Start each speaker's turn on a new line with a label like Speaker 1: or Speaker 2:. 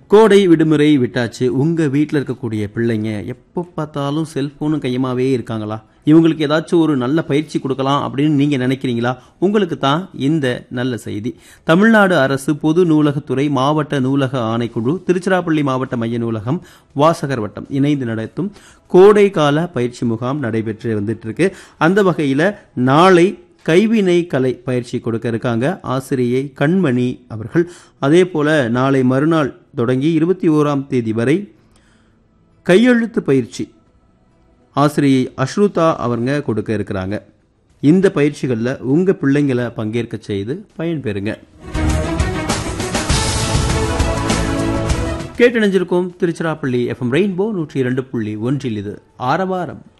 Speaker 1: கோடை விடுமுறை விட்டாச்சு உங்க வீட்டில் இருக்கக்கூடிய பிள்ளைங்க எப்போ பார்த்தாலும் செல்போனும் கையமாவே இருக்காங்களா இவங்களுக்கு ஏதாச்சும் ஒரு நல்ல பயிற்சி கொடுக்கலாம் அப்படின்னு நீங்க நினைக்கிறீங்களா உங்களுக்கு தான் இந்த நல்ல செய்தி தமிழ்நாடு அரசு பொது நூலகத்துறை மாவட்ட நூலக ஆணைக்குழு திருச்சிராப்பள்ளி மாவட்ட மைய நூலகம் வாசகர் வட்டம் இணைந்து நடத்தும் கோடை கால பயிற்சி முகாம் நடைபெற்று வந்துட்டு இருக்கு அந்த வகையில நாளை கைவினை கலை பயிற்சி கொடுக்க இருக்காங்க ஆசிரியை கண்மணி அவர்கள் அதே போல நாளை மறுநாள் தொடங்கி இருபத்தி ஓராம் தேதி வரை கையெழுத்து பயிற்சி ஆசிரியை அஷ்ருதா அவங்க கொடுக்க இருக்கிறாங்க இந்த பயிற்சிகளில் உங்க பிள்ளைங்களை பங்கேற்க செய்து பயன்பெறுங்க கேட்டணிஞ்சிருக்கும் திருச்சிராப்பள்ளி எஃப்எம் ரெயின்போ நூற்றி இரண்டு புள்ளி ஒன்றில் இது ஆரவாரம்